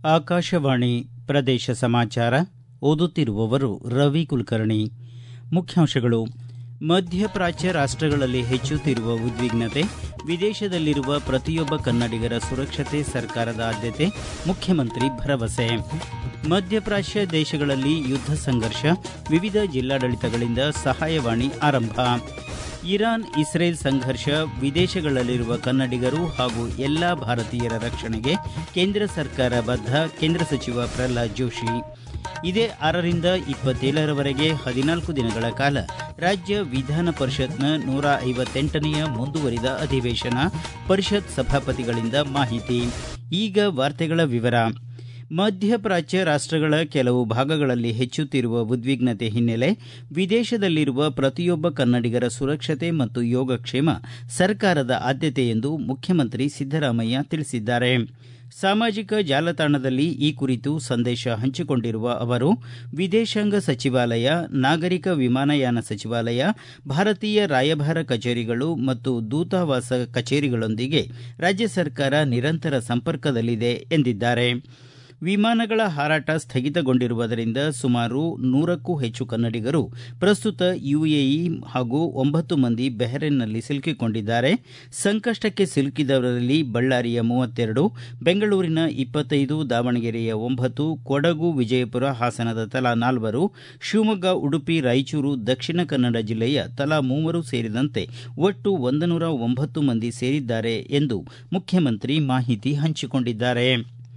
ಆಕಾಶವಾಣಿ ಪ್ರದೇಶ ಸಮಾಚಾರ ಓದುತ್ತಿರುವವರು ರವಿ ಕುಲಕರ್ಣಿ ಮುಖ್ಯಾಂಶಗಳು ಮಧ್ಯಪ್ರಾಚ್ಯ ರಾಷ್ಟಗಳಲ್ಲಿ ಹೆಚ್ಚುತ್ತಿರುವ ಉದ್ವಿಗ್ನತೆ ವಿದೇಶದಲ್ಲಿರುವ ಪ್ರತಿಯೊಬ್ಬ ಕನ್ನಡಿಗರ ಸುರಕ್ಷತೆ ಸರ್ಕಾರದ ಆದ್ಯತೆ ಮುಖ್ಯಮಂತ್ರಿ ಭರವಸೆ ಮಧ್ಯಪ್ರಾಚ್ಯ ದೇಶಗಳಲ್ಲಿ ಯುದ್ಧ ಸಂಘರ್ಷ ವಿವಿಧ ಜಿಲ್ಲಾಡಳಿತಗಳಿಂದ ಸಹಾಯವಾಣಿ ಆರಂಭ ಇರಾನ್ ಇಸ್ರೇಲ್ ಸಂಘರ್ಷ ವಿದೇಶಗಳಲ್ಲಿರುವ ಕನ್ನಡಿಗರು ಹಾಗೂ ಎಲ್ಲಾ ಭಾರತೀಯರ ರಕ್ಷಣೆಗೆ ಕೇಂದ್ರ ಸರ್ಕಾರ ಬದ್ಧ ಕೇಂದ್ರ ಸಚಿವ ಪ್ರಹ್ಲಾದ್ ಜೋಶಿ ಇದೇ ಆರರಿಂದ ಇಪ್ಪತ್ತೇಳರವರೆಗೆ ಹದಿನಾಲ್ಕು ದಿನಗಳ ಕಾಲ ರಾಜ್ಯ ವಿಧಾನ ಪರಿಷತ್ನ ನೂರ ಐವತ್ತೆಂಟನೆಯ ಮುಂದುವರಿದ ಅಧಿವೇಶನ ಪರಿಷತ್ ಸಭಾಪತಿಗಳಿಂದ ಮಾಹಿತಿ ಈಗ ವಾರ್ತೆಗಳ ವಿವರ ಮಧ್ಯಪ್ರಾಚ್ಯ ರಾಷ್ಟಗಳ ಕೆಲವು ಭಾಗಗಳಲ್ಲಿ ಹೆಚ್ಚುತ್ತಿರುವ ಉದ್ವಿಗ್ನತೆ ಹಿನ್ನೆಲೆ ವಿದೇಶದಲ್ಲಿರುವ ಪ್ರತಿಯೊಬ್ಬ ಕನ್ನಡಿಗರ ಸುರಕ್ಷತೆ ಮತ್ತು ಯೋಗಕ್ಷೇಮ ಸರ್ಕಾರದ ಆದ್ಯತೆ ಎಂದು ಮುಖ್ಯಮಂತ್ರಿ ಸಿದ್ದರಾಮಯ್ಯ ತಿಳಿಸಿದ್ದಾರೆ ಸಾಮಾಜಿಕ ಜಾಲತಾಣದಲ್ಲಿ ಈ ಕುರಿತು ಸಂದೇಶ ಹಂಚಿಕೊಂಡಿರುವ ಅವರು ವಿದೇಶಾಂಗ ಸಚಿವಾಲಯ ನಾಗರಿಕ ವಿಮಾನಯಾನ ಸಚಿವಾಲಯ ಭಾರತೀಯ ರಾಯಭಾರ ಕಚೇರಿಗಳು ಮತ್ತು ದೂತಾವಾಸ ಕಚೇರಿಗಳೊಂದಿಗೆ ರಾಜ್ಯ ಸರ್ಕಾರ ನಿರಂತರ ಸಂಪರ್ಕದಲ್ಲಿದೆ ಎಂದಿದ್ದಾರೆ ವಿಮಾನಗಳ ಹಾರಾಟ ಸ್ಥಗಿತಗೊಂಡಿರುವುದರಿಂದ ಸುಮಾರು ನೂರಕ್ಕೂ ಹೆಚ್ಚು ಕನ್ನಡಿಗರು ಪ್ರಸ್ತುತ ಯುಎಇ ಹಾಗೂ ಒಂಬತ್ತು ಮಂದಿ ಬೆಹರೇನ್ನಲ್ಲಿ ಸಿಲುಕಿಕೊಂಡಿದ್ದಾರೆ ಸಂಕಷ್ಟಕ್ಕೆ ಸಿಲುಕಿದವರಲ್ಲಿ ಬಳ್ಳಾರಿಯ ಮೂವತ್ತೆರಡು ಬೆಂಗಳೂರಿನ ಇಪ್ಪತ್ತೈದು ದಾವಣಗೆರೆಯ ಒಂಬತ್ತು ಕೊಡಗು ವಿಜಯಪುರ ಹಾಸನದ ತಲಾ ನಾಲ್ವರು ಶಿವಮೊಗ್ಗ ಉಡುಪಿ ರಾಯಚೂರು ದಕ್ಷಿಣ ಕನ್ನಡ ಜಿಲ್ಲೆಯ ತಲಾ ಮೂವರು ಸೇರಿದಂತೆ ಒಟ್ಟು ಒಂದನೂರ ಒಂಬತ್ತು ಮಂದಿ ಸೇರಿದ್ದಾರೆ ಎಂದು ಮುಖ್ಯಮಂತ್ರಿ ಮಾಹಿತಿ ಹಂಚಿಕೊಂಡಿದ್ದಾರೆ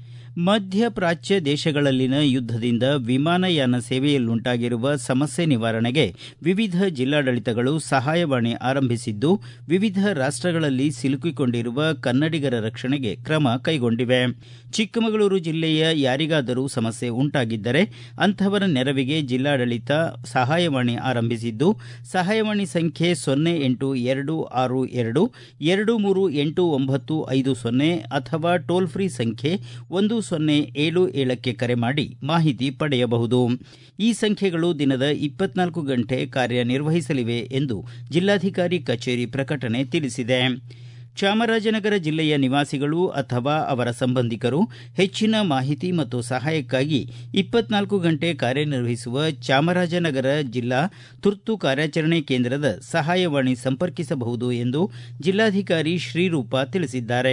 ಮಧ್ಯಪ್ರಾಚ್ಯ ದೇಶಗಳಲ್ಲಿನ ಯುದ್ದದಿಂದ ವಿಮಾನಯಾನ ಸೇವೆಯಲ್ಲುಂಟಾಗಿರುವ ಸಮಸ್ಯೆ ನಿವಾರಣೆಗೆ ವಿವಿಧ ಜಿಲ್ಲಾಡಳಿತಗಳು ಸಹಾಯವಾಣಿ ಆರಂಭಿಸಿದ್ದು ವಿವಿಧ ರಾಷ್ಟಗಳಲ್ಲಿ ಸಿಲುಕಿಕೊಂಡಿರುವ ಕನ್ನಡಿಗರ ರಕ್ಷಣೆಗೆ ಕ್ರಮ ಕೈಗೊಂಡಿವೆ ಚಿಕ್ಕಮಗಳೂರು ಜಿಲ್ಲೆಯ ಯಾರಿಗಾದರೂ ಸಮಸ್ಯೆ ಉಂಟಾಗಿದ್ದರೆ ಅಂಥವರ ನೆರವಿಗೆ ಜಿಲ್ಲಾಡಳಿತ ಸಹಾಯವಾಣಿ ಆರಂಭಿಸಿದ್ದು ಸಹಾಯವಾಣಿ ಸಂಖ್ಯೆ ಸೊನ್ನೆ ಎಂಟು ಎರಡು ಆರು ಎರಡು ಎರಡು ಮೂರು ಎಂಟು ಒಂಬತ್ತು ಐದು ಸೊನ್ನೆ ಅಥವಾ ಟೋಲ್ ಫ್ರೀ ಸಂಖ್ಯೆ ಒಂದು ಸೊನ್ನೆ ಏಳು ಏಳಕ್ಕೆ ಕರೆ ಮಾಡಿ ಮಾಹಿತಿ ಪಡೆಯಬಹುದು ಈ ಸಂಖ್ಯೆಗಳು ದಿನದ ಇಪ್ಪತ್ನಾಲ್ಕು ಗಂಟೆ ಕಾರ್ಯನಿರ್ವಹಿಸಲಿವೆ ಎಂದು ಜಿಲ್ಲಾಧಿಕಾರಿ ಕಚೇರಿ ಪ್ರಕಟಣೆ ತಿಳಿಸಿದೆ ಚಾಮರಾಜನಗರ ಜಿಲ್ಲೆಯ ನಿವಾಸಿಗಳು ಅಥವಾ ಅವರ ಸಂಬಂಧಿಕರು ಹೆಚ್ಚಿನ ಮಾಹಿತಿ ಮತ್ತು ಸಹಾಯಕ್ಕಾಗಿ ಇಪ್ಪತ್ನಾಲ್ಕು ಗಂಟೆ ಕಾರ್ಯನಿರ್ವಹಿಸುವ ಚಾಮರಾಜನಗರ ಜಿಲ್ಲಾ ತುರ್ತು ಕಾರ್ಯಾಚರಣೆ ಕೇಂದ್ರದ ಸಹಾಯವಾಣಿ ಸಂಪರ್ಕಿಸಬಹುದು ಎಂದು ಜಿಲ್ಲಾಧಿಕಾರಿ ಶ್ರೀರೂಪ ತಿಳಿಸಿದ್ದಾರೆ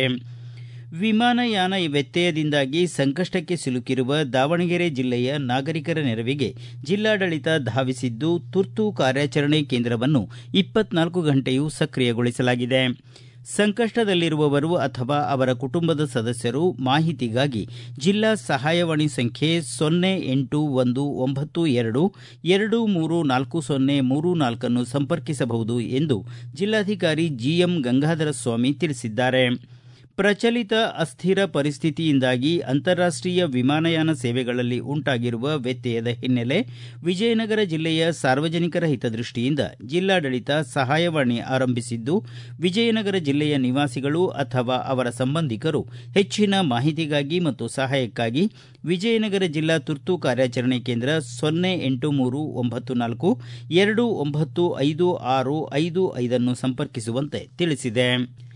ವಿಮಾನಯಾನ ವ್ಯತ್ಯಯದಿಂದಾಗಿ ಸಂಕಷ್ಟಕ್ಕೆ ಸಿಲುಕಿರುವ ದಾವಣಗೆರೆ ಜಿಲ್ಲೆಯ ನಾಗರಿಕರ ನೆರವಿಗೆ ಜಿಲ್ಲಾಡಳಿತ ಧಾವಿಸಿದ್ದು ತುರ್ತು ಕಾರ್ಯಾಚರಣೆ ಕೇಂದ್ರವನ್ನು ಇಪ್ಪತ್ನಾಲ್ಕು ಗಂಟೆಯೂ ಸಕ್ರಿಯಗೊಳಿಸಲಾಗಿದೆ ಸಂಕಷ್ಟದಲ್ಲಿರುವವರು ಅಥವಾ ಅವರ ಕುಟುಂಬದ ಸದಸ್ಯರು ಮಾಹಿತಿಗಾಗಿ ಜಿಲ್ಲಾ ಸಹಾಯವಾಣಿ ಸಂಖ್ಯೆ ಸೊನ್ನೆ ಎಂಟು ಒಂದು ಒಂಬತ್ತು ಎರಡು ಎರಡು ಮೂರು ನಾಲ್ಕು ಸೊನ್ನೆ ಮೂರು ನಾಲ್ಕನ್ನು ಸಂಪರ್ಕಿಸಬಹುದು ಎಂದು ಜಿಲ್ಲಾಧಿಕಾರಿ ಜಿಎಂ ಗಂಗಾಧರ ಸ್ವಾಮಿ ತಿಳಿಸಿದ್ದಾರೆ ಪ್ರಚಲಿತ ಅಸ್ಥಿರ ಪರಿಸ್ಥಿತಿಯಿಂದಾಗಿ ಅಂತಾರಾಷ್ಟೀಯ ವಿಮಾನಯಾನ ಸೇವೆಗಳಲ್ಲಿ ಉಂಟಾಗಿರುವ ವ್ಯತ್ಯಯದ ಹಿನ್ನೆಲೆ ವಿಜಯನಗರ ಜಿಲ್ಲೆಯ ಸಾರ್ವಜನಿಕರ ಹಿತದೃಷ್ಟಿಯಿಂದ ಜಿಲ್ಲಾಡಳಿತ ಸಹಾಯವಾಣಿ ಆರಂಭಿಸಿದ್ದು ವಿಜಯನಗರ ಜಿಲ್ಲೆಯ ನಿವಾಸಿಗಳು ಅಥವಾ ಅವರ ಸಂಬಂಧಿಕರು ಹೆಚ್ಚಿನ ಮಾಹಿತಿಗಾಗಿ ಮತ್ತು ಸಹಾಯಕ್ಕಾಗಿ ವಿಜಯನಗರ ಜಿಲ್ಲಾ ತುರ್ತು ಕಾರ್ಯಾಚರಣೆ ಕೇಂದ್ರ ಸೊನ್ನೆ ಎಂಟು ಮೂರು ಒಂಬತ್ತು ನಾಲ್ಕು ಎರಡು ಒಂಬತ್ತು ಐದು ಆರು ಐದು ಐದನ್ನು ಸಂಪರ್ಕಿಸುವಂತೆ ತಿಳಿಸಿದೆ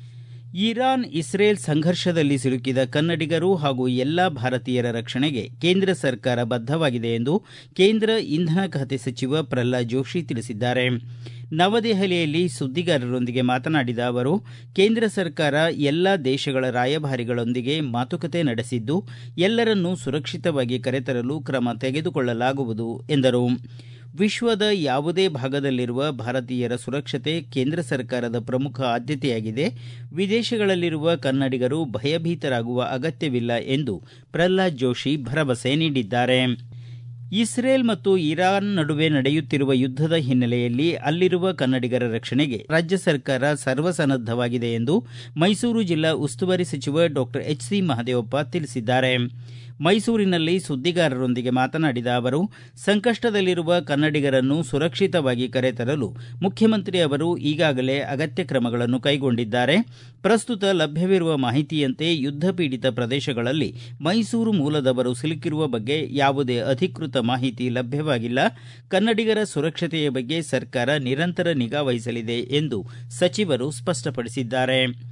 ಇರಾನ್ ಇಸ್ರೇಲ್ ಸಂಘರ್ಷದಲ್ಲಿ ಸಿಲುಕಿದ ಕನ್ನಡಿಗರು ಹಾಗೂ ಎಲ್ಲಾ ಭಾರತೀಯರ ರಕ್ಷಣೆಗೆ ಕೇಂದ್ರ ಸರ್ಕಾರ ಬದ್ಧವಾಗಿದೆ ಎಂದು ಕೇಂದ್ರ ಇಂಧನ ಖಾತೆ ಸಚಿವ ಪ್ರಹ್ಲಾದ್ ಜೋಶಿ ತಿಳಿಸಿದ್ದಾರೆ ನವದೆಹಲಿಯಲ್ಲಿ ಸುದ್ದಿಗಾರರೊಂದಿಗೆ ಮಾತನಾಡಿದ ಅವರು ಕೇಂದ್ರ ಸರ್ಕಾರ ಎಲ್ಲಾ ದೇಶಗಳ ರಾಯಭಾರಿಗಳೊಂದಿಗೆ ಮಾತುಕತೆ ನಡೆಸಿದ್ದು ಎಲ್ಲರನ್ನೂ ಸುರಕ್ಷಿತವಾಗಿ ಕರೆತರಲು ಕ್ರಮ ತೆಗೆದುಕೊಳ್ಳಲಾಗುವುದು ಎಂದರು ವಿಶ್ವದ ಯಾವುದೇ ಭಾಗದಲ್ಲಿರುವ ಭಾರತೀಯರ ಸುರಕ್ಷತೆ ಕೇಂದ್ರ ಸರ್ಕಾರದ ಪ್ರಮುಖ ಆದ್ಯತೆಯಾಗಿದೆ ವಿದೇಶಗಳಲ್ಲಿರುವ ಕನ್ನಡಿಗರು ಭಯಭೀತರಾಗುವ ಅಗತ್ಯವಿಲ್ಲ ಎಂದು ಪ್ರಹ್ಲಾದ್ ಜೋಶಿ ಭರವಸೆ ನೀಡಿದ್ದಾರೆ ಇಸ್ರೇಲ್ ಮತ್ತು ಇರಾನ್ ನಡುವೆ ನಡೆಯುತ್ತಿರುವ ಯುದ್ದದ ಹಿನ್ನೆಲೆಯಲ್ಲಿ ಅಲ್ಲಿರುವ ಕನ್ನಡಿಗರ ರಕ್ಷಣೆಗೆ ರಾಜ್ಯ ಸರ್ಕಾರ ಸರ್ವಸನ್ನದ್ದವಾಗಿದೆ ಎಂದು ಮೈಸೂರು ಜಿಲ್ಲಾ ಉಸ್ತುವಾರಿ ಸಚಿವ ಡಾಕ್ಟರ್ ಎಚ್ ಸಿ ಮಹದೇವಪ್ಪ ತಿಳಿಸಿದ್ದಾರೆ ಮೈಸೂರಿನಲ್ಲಿ ಸುದ್ದಿಗಾರರೊಂದಿಗೆ ಮಾತನಾಡಿದ ಅವರು ಸಂಕಷ್ಟದಲ್ಲಿರುವ ಕನ್ನಡಿಗರನ್ನು ಸುರಕ್ಷಿತವಾಗಿ ಕರೆತರಲು ಮುಖ್ಯಮಂತ್ರಿ ಅವರು ಈಗಾಗಲೇ ಅಗತ್ಯ ಕ್ರಮಗಳನ್ನು ಕೈಗೊಂಡಿದ್ದಾರೆ ಪ್ರಸ್ತುತ ಲಭ್ಯವಿರುವ ಮಾಹಿತಿಯಂತೆ ಯುದ್ಧ ಪೀಡಿತ ಪ್ರದೇಶಗಳಲ್ಲಿ ಮೈಸೂರು ಮೂಲದವರು ಸಿಲುಕಿರುವ ಬಗ್ಗೆ ಯಾವುದೇ ಅಧಿಕೃತ ಮಾಹಿತಿ ಲಭ್ಯವಾಗಿಲ್ಲ ಕನ್ನಡಿಗರ ಸುರಕ್ಷತೆಯ ಬಗ್ಗೆ ಸರ್ಕಾರ ನಿರಂತರ ನಿಗಾ ವಹಿಸಲಿದೆ ಎಂದು ಸಚಿವರು ಸ್ಪಷ್ಟಪಡಿಸಿದ್ದಾರೆ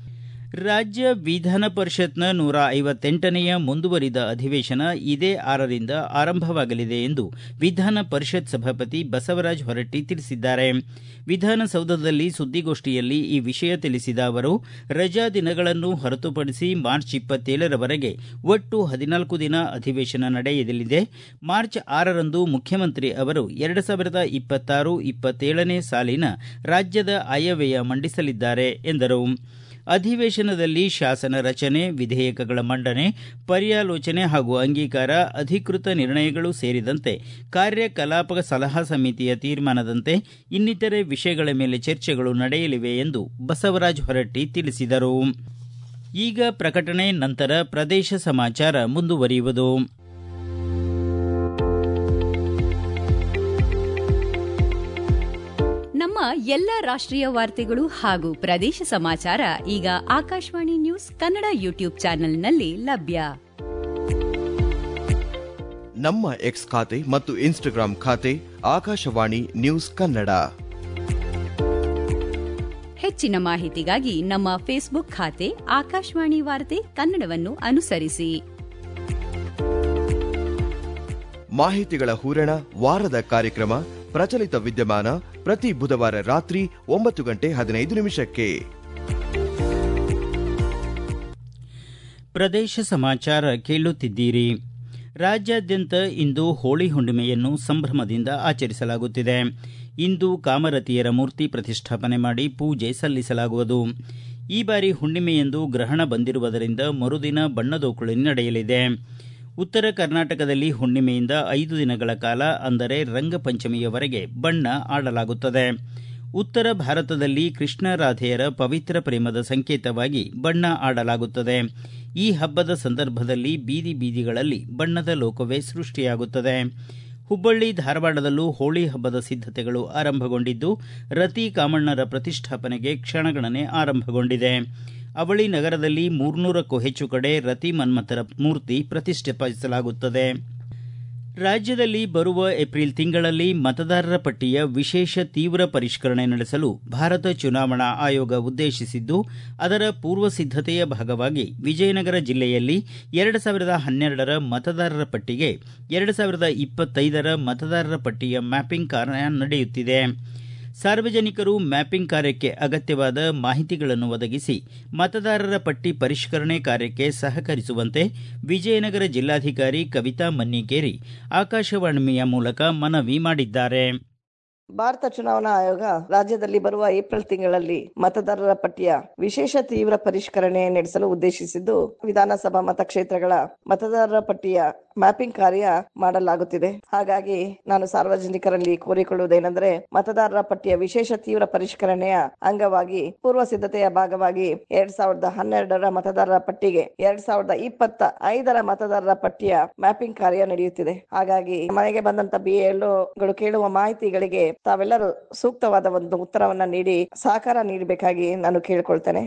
ರಾಜ್ಯ ವಿಧಾನ ಪರಿಷತ್ನ ನೂರ ಐವತ್ತೆಂಟನೆಯ ಮುಂದುವರಿದ ಅಧಿವೇಶನ ಇದೇ ಆರರಿಂದ ಆರಂಭವಾಗಲಿದೆ ಎಂದು ವಿಧಾನ ಪರಿಷತ್ ಸಭಾಪತಿ ಬಸವರಾಜ ಹೊರಟ್ಟಿ ತಿಳಿಸಿದ್ದಾರೆ ವಿಧಾನಸೌಧದಲ್ಲಿ ಸುದ್ದಿಗೋಷ್ಠಿಯಲ್ಲಿ ಈ ವಿಷಯ ತಿಳಿಸಿದ ಅವರು ರಜಾ ದಿನಗಳನ್ನು ಹೊರತುಪಡಿಸಿ ಮಾರ್ಚ್ ಇಪ್ಪತ್ತೇಳರವರೆಗೆ ಒಟ್ಟು ಹದಿನಾಲ್ಕು ದಿನ ಅಧಿವೇಶನ ನಡೆಯಲಿದೆ ಮಾರ್ಚ್ ಆರರಂದು ಮುಖ್ಯಮಂತ್ರಿ ಅವರು ಎರಡು ಸಾವಿರದ ಇಪ್ಪತ್ತಾರು ಇಪ್ಪತ್ತೇಳನೇ ಸಾಲಿನ ರಾಜ್ಯದ ಆಯವ್ಯಯ ಮಂಡಿಸಲಿದ್ದಾರೆ ಎಂದರು ಅಧಿವೇಶನದಲ್ಲಿ ಶಾಸನ ರಚನೆ ವಿಧೇಯಕಗಳ ಮಂಡನೆ ಪರ್ಯಾಲೋಚನೆ ಹಾಗೂ ಅಂಗೀಕಾರ ಅಧಿಕೃತ ನಿರ್ಣಯಗಳು ಸೇರಿದಂತೆ ಕಾರ್ಯಕಲಾಪ ಸಲಹಾ ಸಮಿತಿಯ ತೀರ್ಮಾನದಂತೆ ಇನ್ನಿತರೆ ವಿಷಯಗಳ ಮೇಲೆ ಚರ್ಚೆಗಳು ನಡೆಯಲಿವೆ ಎಂದು ಬಸವರಾಜ ಹೊರಟ್ಟಿ ತಿಳಿಸಿದರು ಈಗ ಪ್ರಕಟಣೆ ನಂತರ ಪ್ರದೇಶ ಸಮಾಚಾರ ಮುಂದುವರಿಯುವುದು ನಮ್ಮ ಎಲ್ಲ ರಾಷ್ಟ್ರೀಯ ವಾರ್ತೆಗಳು ಹಾಗೂ ಪ್ರದೇಶ ಸಮಾಚಾರ ಈಗ ಆಕಾಶವಾಣಿ ನ್ಯೂಸ್ ಕನ್ನಡ ಯೂಟ್ಯೂಬ್ ಚಾನೆಲ್ನಲ್ಲಿ ಲಭ್ಯ ನಮ್ಮ ಎಕ್ಸ್ ಖಾತೆ ಮತ್ತು ಇನ್ಸ್ಟಾಗ್ರಾಂ ಖಾತೆ ಆಕಾಶವಾಣಿ ನ್ಯೂಸ್ ಕನ್ನಡ ಹೆಚ್ಚಿನ ಮಾಹಿತಿಗಾಗಿ ನಮ್ಮ ಫೇಸ್ಬುಕ್ ಖಾತೆ ಆಕಾಶವಾಣಿ ವಾರ್ತೆ ಕನ್ನಡವನ್ನು ಅನುಸರಿಸಿ ಮಾಹಿತಿಗಳ ಹೂರಣ ವಾರದ ಕಾರ್ಯಕ್ರಮ ಪ್ರಚಲಿತ ವಿದ್ಯಮಾನ ಪ್ರತಿ ಬುಧವಾರ ರಾತ್ರಿ ಒಂಬತ್ತು ಗಂಟೆ ಹದಿನೈದು ನಿಮಿಷಕ್ಕೆ ಪ್ರದೇಶ ಸಮಾಚಾರ ಕೇಳುತ್ತಿದ್ದೀರಿ ರಾಜ್ಯಾದ್ಯಂತ ಇಂದು ಹೋಳಿ ಹುಣ್ಣಿಮೆಯನ್ನು ಸಂಭ್ರಮದಿಂದ ಆಚರಿಸಲಾಗುತ್ತಿದೆ ಇಂದು ಕಾಮರತಿಯರ ಮೂರ್ತಿ ಪ್ರತಿಷ್ಠಾಪನೆ ಮಾಡಿ ಪೂಜೆ ಸಲ್ಲಿಸಲಾಗುವುದು ಈ ಬಾರಿ ಹುಣ್ಣಿಮೆಯಂದು ಗ್ರಹಣ ಬಂದಿರುವುದರಿಂದ ಮರುದಿನ ಬಣ್ಣದೋಕುಳಿ ನಡೆಯಲಿದೆ ಉತ್ತರ ಕರ್ನಾಟಕದಲ್ಲಿ ಹುಣ್ಣಿಮೆಯಿಂದ ಐದು ದಿನಗಳ ಕಾಲ ಅಂದರೆ ರಂಗಪಂಚಮಿಯವರೆಗೆ ಬಣ್ಣ ಆಡಲಾಗುತ್ತದೆ ಉತ್ತರ ಭಾರತದಲ್ಲಿ ಕೃಷ್ಣ ರಾಧೆಯರ ಪವಿತ್ರ ಪ್ರೇಮದ ಸಂಕೇತವಾಗಿ ಬಣ್ಣ ಆಡಲಾಗುತ್ತದೆ ಈ ಹಬ್ಬದ ಸಂದರ್ಭದಲ್ಲಿ ಬೀದಿ ಬೀದಿಗಳಲ್ಲಿ ಬಣ್ಣದ ಲೋಕವೇ ಸೃಷ್ಟಿಯಾಗುತ್ತದೆ ಹುಬ್ಬಳ್ಳಿ ಧಾರವಾಡದಲ್ಲೂ ಹೋಳಿ ಹಬ್ಬದ ಸಿದ್ಧತೆಗಳು ಆರಂಭಗೊಂಡಿದ್ದು ರತಿ ಕಾಮಣ್ಣರ ಪ್ರತಿಷ್ಠಾಪನೆಗೆ ಕ್ಷಣಗಣನೆ ಆರಂಭಗೊಂಡಿದೆ ಅವಳಿ ನಗರದಲ್ಲಿ ಮೂರ್ನೂರಕ್ಕೂ ಹೆಚ್ಚು ಕಡೆ ರತಿ ಮನ್ಮಥರ ಮೂರ್ತಿ ಪ್ರತಿಷ್ಠಾಪಿಸಲಾಗುತ್ತದೆ ರಾಜ್ಯದಲ್ಲಿ ಬರುವ ಏಪ್ರಿಲ್ ತಿಂಗಳಲ್ಲಿ ಮತದಾರರ ಪಟ್ಟಿಯ ವಿಶೇಷ ತೀವ್ರ ಪರಿಷ್ಕರಣೆ ನಡೆಸಲು ಭಾರತ ಚುನಾವಣಾ ಆಯೋಗ ಉದ್ದೇಶಿಸಿದ್ದು ಅದರ ಪೂರ್ವ ಸಿದ್ಧತೆಯ ಭಾಗವಾಗಿ ವಿಜಯನಗರ ಜಿಲ್ಲೆಯಲ್ಲಿ ಎರಡು ಸಾವಿರದ ಹನ್ನೆರಡರ ಮತದಾರರ ಪಟ್ಟಿಗೆ ಎರಡು ಸಾವಿರದ ಇಪ್ಪತ್ತೈದರ ಮತದಾರರ ಪಟ್ಟಿಯ ಮ್ಯಾಪಿಂಗ್ ಕಾರ್ಯ ನಡೆಯುತ್ತಿದೆ ಸಾರ್ವಜನಿಕರು ಮ್ಯಾಪಿಂಗ್ ಕಾರ್ಯಕ್ಕೆ ಅಗತ್ಯವಾದ ಮಾಹಿತಿಗಳನ್ನು ಒದಗಿಸಿ ಮತದಾರರ ಪಟ್ಟಿ ಪರಿಷ್ಕರಣೆ ಕಾರ್ಯಕ್ಕೆ ಸಹಕರಿಸುವಂತೆ ವಿಜಯನಗರ ಜಿಲ್ಲಾಧಿಕಾರಿ ಕವಿತಾ ಮನ್ನಿಕೇರಿ ಆಕಾಶವಾಣಿಯ ಮೂಲಕ ಮನವಿ ಮಾಡಿದ್ದಾರೆ ಭಾರತ ಚುನಾವಣಾ ಆಯೋಗ ರಾಜ್ಯದಲ್ಲಿ ಬರುವ ಏಪ್ರಿಲ್ ತಿಂಗಳಲ್ಲಿ ಮತದಾರರ ಪಟ್ಟಿಯ ವಿಶೇಷ ತೀವ್ರ ಪರಿಷ್ಕರಣೆ ನಡೆಸಲು ಉದ್ದೇಶಿಸಿದ್ದು ವಿಧಾನಸಭಾ ಮತಕ್ಷೇತ್ರಗಳ ಮತದಾರರ ಪಟ್ಟಿಯ ಮ್ಯಾಪಿಂಗ್ ಕಾರ್ಯ ಮಾಡಲಾಗುತ್ತಿದೆ ಹಾಗಾಗಿ ನಾನು ಸಾರ್ವಜನಿಕರಲ್ಲಿ ಕೋರಿಕೊಳ್ಳುವುದೇನೆಂದರೆ ಮತದಾರರ ಪಟ್ಟಿಯ ವಿಶೇಷ ತೀವ್ರ ಪರಿಷ್ಕರಣೆಯ ಅಂಗವಾಗಿ ಪೂರ್ವ ಸಿದ್ಧತೆಯ ಭಾಗವಾಗಿ ಎರಡ್ ಸಾವಿರದ ಹನ್ನೆರಡರ ಮತದಾರರ ಪಟ್ಟಿಗೆ ಎರಡ್ ಸಾವಿರದ ಇಪ್ಪತ್ತ ಐದರ ಮತದಾರರ ಪಟ್ಟಿಯ ಮ್ಯಾಪಿಂಗ್ ಕಾರ್ಯ ನಡೆಯುತ್ತಿದೆ ಹಾಗಾಗಿ ಮನೆಗೆ ಬಂದಂತ ಬಿಎಲ್ಒಗಳು ಕೇಳುವ ಮಾಹಿತಿಗಳಿಗೆ ತಾವೆಲ್ಲರೂ ಸೂಕ್ತವಾದ ಒಂದು ಉತ್ತರವನ್ನ ನೀಡಿ ಸಹಕಾರ ನೀಡಬೇಕಾಗಿ ನಾನು ಕೇಳಿಕೊಳ್ತೇನೆ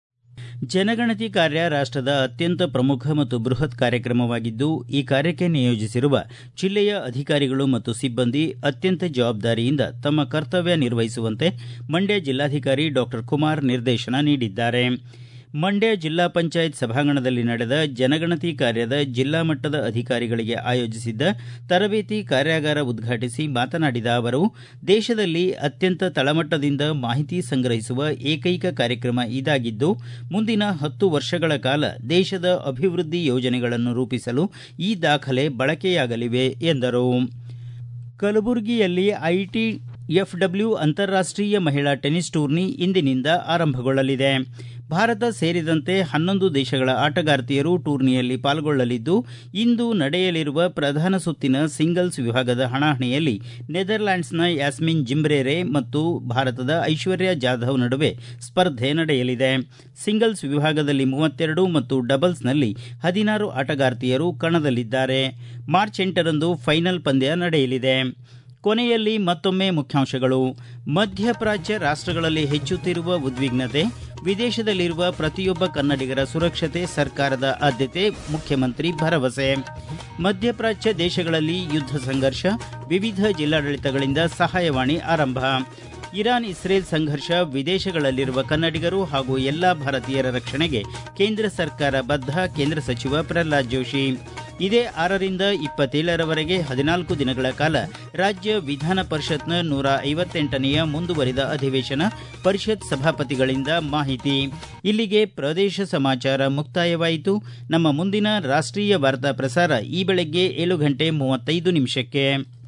ಜನಗಣತಿ ಕಾರ್ಯ ರಾಷ್ಟದ ಅತ್ಯಂತ ಪ್ರಮುಖ ಮತ್ತು ಬೃಹತ್ ಕಾರ್ಯಕ್ರಮವಾಗಿದ್ದು ಈ ಕಾರ್ಯಕ್ಕೆ ನಿಯೋಜಿಸಿರುವ ಜಿಲ್ಲೆಯ ಅಧಿಕಾರಿಗಳು ಮತ್ತು ಸಿಬ್ಬಂದಿ ಅತ್ಯಂತ ಜವಾಬ್ದಾರಿಯಿಂದ ತಮ್ಮ ಕರ್ತವ್ಯ ನಿರ್ವಹಿಸುವಂತೆ ಮಂಡ್ಯ ಜಿಲ್ಲಾಧಿಕಾರಿ ಡಾಕ್ಟರ್ ಕುಮಾರ್ ನಿರ್ದೇಶನ ನೀಡಿದ್ದಾರೆ ಮಂಡ್ಯ ಜಿಲ್ಲಾ ಪಂಚಾಯತ್ ಸಭಾಂಗಣದಲ್ಲಿ ನಡೆದ ಜನಗಣತಿ ಕಾರ್ಯದ ಜಿಲ್ಲಾ ಮಟ್ಟದ ಅಧಿಕಾರಿಗಳಿಗೆ ಆಯೋಜಿಸಿದ್ದ ತರಬೇತಿ ಕಾರ್ಯಾಗಾರ ಉದ್ಘಾಟಿಸಿ ಮಾತನಾಡಿದ ಅವರು ದೇಶದಲ್ಲಿ ಅತ್ಯಂತ ತಳಮಟ್ಟದಿಂದ ಮಾಹಿತಿ ಸಂಗ್ರಹಿಸುವ ಏಕೈಕ ಕಾರ್ಯಕ್ರಮ ಇದಾಗಿದ್ದು ಮುಂದಿನ ಹತ್ತು ವರ್ಷಗಳ ಕಾಲ ದೇಶದ ಅಭಿವೃದ್ಧಿ ಯೋಜನೆಗಳನ್ನು ರೂಪಿಸಲು ಈ ದಾಖಲೆ ಬಳಕೆಯಾಗಲಿವೆ ಎಂದರು ಕಲಬುರಗಿಯಲ್ಲಿ ಐಟಿ ಎಫ್ಡಬ್ಲ್ಯೂ ಅಂತಾರಾಷ್ಟೀಯ ಮಹಿಳಾ ಟೆನಿಸ್ ಟೂರ್ನಿ ಇಂದಿನಿಂದ ಆರಂಭಗೊಳ್ಳಲಿದೆ ಭಾರತ ಸೇರಿದಂತೆ ಹನ್ನೊಂದು ದೇಶಗಳ ಆಟಗಾರ್ತಿಯರು ಟೂರ್ನಿಯಲ್ಲಿ ಪಾಲ್ಗೊಳ್ಳಲಿದ್ದು ಇಂದು ನಡೆಯಲಿರುವ ಪ್ರಧಾನ ಸುತ್ತಿನ ಸಿಂಗಲ್ಸ್ ವಿಭಾಗದ ಹಣಾಹಣಿಯಲ್ಲಿ ನೆದರ್ಲ್ಯಾಂಡ್ಸ್ನ ಯಾಸ್ಮಿನ್ ಜಿಂಬ್ರೇರೆ ಮತ್ತು ಭಾರತದ ಐಶ್ವರ್ಯ ಜಾಧವ್ ನಡುವೆ ಸ್ಪರ್ಧೆ ನಡೆಯಲಿದೆ ಸಿಂಗಲ್ಸ್ ವಿಭಾಗದಲ್ಲಿ ಮೂವತ್ತೆರಡು ಮತ್ತು ಡಬಲ್ಸ್ನಲ್ಲಿ ಹದಿನಾರು ಆಟಗಾರ್ತಿಯರು ಕಣದಲ್ಲಿದ್ದಾರೆ ಮಾರ್ಚ್ ಎಂಟರಂದು ಫೈನಲ್ ಪಂದ್ಯ ನಡೆಯಲಿದೆ ಕೊನೆಯಲ್ಲಿ ಮತ್ತೊಮ್ಮೆ ಮುಖ್ಯಾಂಶಗಳು ಮಧ್ಯಪ್ರಾಚ್ಯ ರಾಷ್ಟಗಳಲ್ಲಿ ಹೆಚ್ಚುತ್ತಿರುವ ಉದ್ವಿಗ್ನತೆ ವಿದೇಶದಲ್ಲಿರುವ ಪ್ರತಿಯೊಬ್ಬ ಕನ್ನಡಿಗರ ಸುರಕ್ಷತೆ ಸರ್ಕಾರದ ಆದ್ಯತೆ ಮುಖ್ಯಮಂತ್ರಿ ಭರವಸೆ ಮಧ್ಯಪ್ರಾಚ್ಯ ದೇಶಗಳಲ್ಲಿ ಯುದ್ಧ ಸಂಘರ್ಷ ವಿವಿಧ ಜಿಲ್ಲಾಡಳಿತಗಳಿಂದ ಸಹಾಯವಾಣಿ ಆರಂಭ ಇರಾನ್ ಇಸ್ರೇಲ್ ಸಂಘರ್ಷ ವಿದೇಶಗಳಲ್ಲಿರುವ ಕನ್ನಡಿಗರು ಹಾಗೂ ಎಲ್ಲಾ ಭಾರತೀಯರ ರಕ್ಷಣೆಗೆ ಕೇಂದ್ರ ಸರ್ಕಾರ ಬದ್ಧ ಕೇಂದ್ರ ಸಚಿವ ಪ್ರಹ್ಲಾದ್ ಜೋಶಿ ಇದೇ ಆರರಿಂದ ಇಪ್ಪತ್ತೇಳರವರೆಗೆ ಹದಿನಾಲ್ಕು ದಿನಗಳ ಕಾಲ ರಾಜ್ಯ ವಿಧಾನ ಪರಿಷತ್ನ ನೂರ ಐವತ್ತೆಂಟನೆಯ ಮುಂದುವರಿದ ಅಧಿವೇಶನ ಪರಿಷತ್ ಸಭಾಪತಿಗಳಿಂದ ಮಾಹಿತಿ ಇಲ್ಲಿಗೆ ಪ್ರದೇಶ ಸಮಾಚಾರ ಮುಕ್ತಾಯವಾಯಿತು ನಮ್ಮ ಮುಂದಿನ ರಾಷ್ಟ್ರೀಯ ವಾರ್ತಾ ಪ್ರಸಾರ ಈ ಬೆಳಗ್ಗೆ ಏಳು ಗಂಟೆ ಮೂವತ್ತೈದು ನಿಮಿಷಕ್ಕೆ